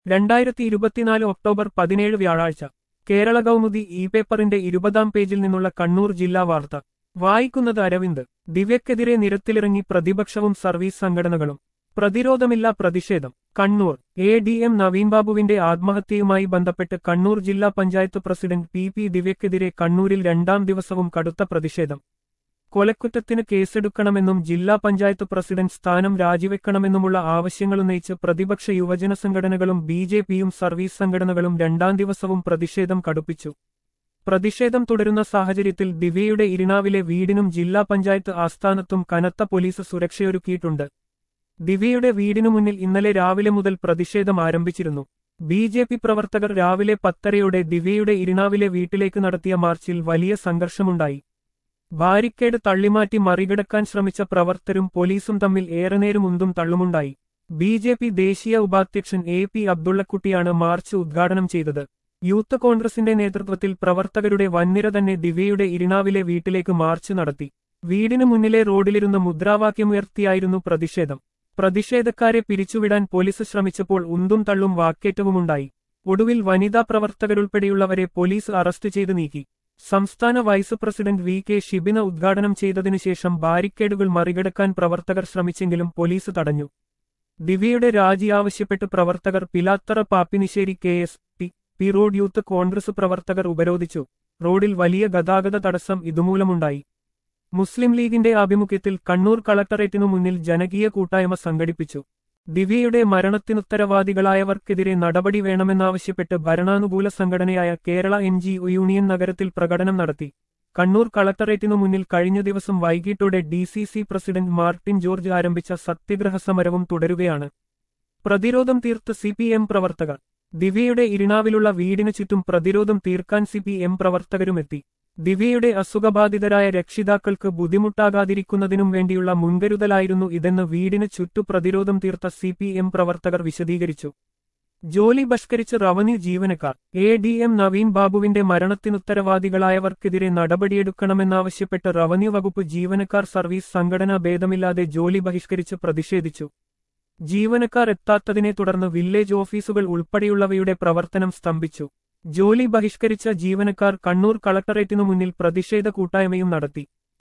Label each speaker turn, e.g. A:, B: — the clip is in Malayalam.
A: രണ്ടായിരത്തി ഇരുപത്തിനാല് ഒക്ടോബർ പതിനേഴ് വ്യാഴാഴ്ച കേരള കൗമുദി ഇ പേപ്പറിന്റെ ഇരുപതാം പേജിൽ നിന്നുള്ള കണ്ണൂർ ജില്ലാ വാർത്ത വായിക്കുന്നത് അരവിന്ദ് ദിവ്യക്കെതിരെ നിരത്തിലിറങ്ങി പ്രതിപക്ഷവും സർവീസ് സംഘടനകളും പ്രതിരോധമില്ല പ്രതിഷേധം Kannur A D M Naveen ബാബുവിന്റെ ആത്മഹത്യയുമായി ബന്ധപ്പെട്ട് കണ്ണൂർ ജില്ലാ പഞ്ചായത്ത് പ്രസിഡന്റ് പി പി ദിവ്യക്കെതിരെ കണ്ണൂരിൽ രണ്ടാം ദിവസവും കടുത്ത പ്രതിഷേധം കൊലക്കുറ്റത്തിന് കേസെടുക്കണമെന്നും ജില്ലാ പഞ്ചായത്ത് പ്രസിഡന്റ് സ്ഥാനം രാജിവെക്കണമെന്നുമുള്ള ആവശ്യങ്ങളുന്നയിച്ച് പ്രതിപക്ഷ യുവജന സംഘടനകളും ബി ജെ പിയും സർവീസ് സംഘടനകളും രണ്ടാം ദിവസവും പ്രതിഷേധം കടുപ്പിച്ചു പ്രതിഷേധം തുടരുന്ന സാഹചര്യത്തിൽ ദിവ്യയുടെ ഇരിണാവിലെ വീടിനും ജില്ലാ പഞ്ചായത്ത് ആസ്ഥാനത്തും കനത്ത പോലീസ് സുരക്ഷയൊരുക്കിയിട്ടുണ്ട് ദിവ്യയുടെ വീടിനു മുന്നിൽ ഇന്നലെ രാവിലെ മുതൽ പ്രതിഷേധം ആരംഭിച്ചിരുന്നു ബി ജെ പി പ്രവർത്തകർ രാവിലെ പത്തരയോടെ ദിവ്യയുടെ ഇരിണാവിലെ വീട്ടിലേക്ക് നടത്തിയ മാർച്ചിൽ വലിയ സംഘർഷമുണ്ടായി ബാരിക്കേഡ് തള്ളിമാറ്റി മറികടക്കാൻ ശ്രമിച്ച പ്രവർത്തരും പോലീസും തമ്മിൽ ഏറെ നേരം ഉന്തും തള്ളുമുണ്ടായി ബി ജെ പി ദേശീയ ഉപാധ്യക്ഷൻ എ പി അബ്ദുള്ളക്കുട്ടിയാണ് മാർച്ച് ഉദ്ഘാടനം ചെയ്തത് യൂത്ത് കോൺഗ്രസിന്റെ നേതൃത്വത്തിൽ പ്രവർത്തകരുടെ വൻനിര തന്നെ ദിവ്യയുടെ ഇരിണാവിലെ വീട്ടിലേക്ക് മാർച്ച് നടത്തി വീടിനു മുന്നിലെ റോഡിലിരുന്ന് മുദ്രാവാക്യമുയർത്തിയായിരുന്നു പ്രതിഷേധം പ്രതിഷേധക്കാരെ പിരിച്ചുവിടാൻ പോലീസ് ശ്രമിച്ചപ്പോൾ ഉന്തും തള്ളും വാക്കേറ്റവുമുണ്ടായി ഒടുവിൽ വനിതാ പ്രവർത്തകരുൾപ്പെടെയുള്ളവരെ പോലീസ് അറസ്റ്റ് ചെയ്ത് നീക്കി സംസ്ഥാന vice president V K Shibina ഉദ്ഘാടനം ചെയ്തതിനുശേഷം ബാരിക്കേഡുകൾ മറികടക്കാൻ പ്രവർത്തകർ ശ്രമിച്ചെങ്കിലും പോലീസ് തടഞ്ഞു ദിവ്യയുടെ രാജി ആവശ്യപ്പെട്ട് പ്രവർത്തകർ Pilathara Pappinisseri K S T P road youth Congress പ്രവർത്തകർ ഉപരോധിച്ചു റോഡിൽ വലിയ ഗതാഗത തടസ്സം ഇതുമൂലമുണ്ടായി മുസ്ലിം ലീഗിന്റെ ആഭിമുഖ്യത്തിൽ കണ്ണൂർ കളക്ടറേറ്റിനു മുന്നിൽ ജനകീയ കൂട്ടായ്മ സംഘടിപ്പിച്ചു ദിവ്യയുടെ മരണത്തിനുത്തരവാദികളായവർക്കെതിരെ നടപടി വേണമെന്നാവശ്യപ്പെട്ട് ഭരണാനുകൂല സംഘടനയായ Kerala N G O union നഗരത്തിൽ പ്രകടനം നടത്തി കണ്ണൂർ കളക്ടറേറ്റിനു മുന്നിൽ കഴിഞ്ഞ ദിവസം വൈകിട്ടോടെ D C C president Martin George ആരംഭിച്ച സത്യഗ്രഹ സമരവും തുടരുകയാണ് പ്രതിരോധം തീർത്ത് സി പി എം പ്രവർത്തകർ ദിവ്യയുടെ ഇരിണാവിലുള്ള വീടിനു ചുറ്റും പ്രതിരോധം തീർക്കാൻ സി പി എം പ്രവർത്തകരുമെത്തി ദിവ്യയുടെ അസുഖബാധിതരായ രക്ഷിതാക്കൾക്ക് ബുദ്ധിമുട്ടാകാതിരിക്കുന്നതിനും വേണ്ടിയുള്ള മുൻകരുതലായിരുന്നു ഇതെന്ന് വീടിന് ചുറ്റു പ്രതിരോധം തീർത്ത സി പി എം പ്രവർത്തകർ വിശദീകരിച്ചു ജോലി ബഷ്കരിച്ച് റവന്യൂ ജീവനക്കാർ എ ഡി എം നവീൻ ബാബുവിന്റെ മരണത്തിനുത്തരവാദികളായവർക്കെതിരെ നടപടിയെടുക്കണമെന്നാവശ്യപ്പെട്ട് റവന്യൂ വകുപ്പ് ജീവനക്കാർ സർവീസ് സംഘടനാ ഭേദമില്ലാതെ ജോലി ബഹിഷ്കരിച്ച് പ്രതിഷേധിച്ചു ജീവനക്കാർ എത്താത്തതിനെ തുടർന്ന് വില്ലേജ് ഓഫീസുകൾ ഉൾപ്പെടെയുള്ളവയുടെ പ്രവർത്തനം സ്തംഭിച്ചു ജോലി ബഹിഷ്കരിച്ച ജീവനക്കാർ കണ്ണൂർ കളക്ടറേറ്റിനു മുന്നിൽ പ്രതിഷേധ കൂട്ടായ്മയും നടത്തി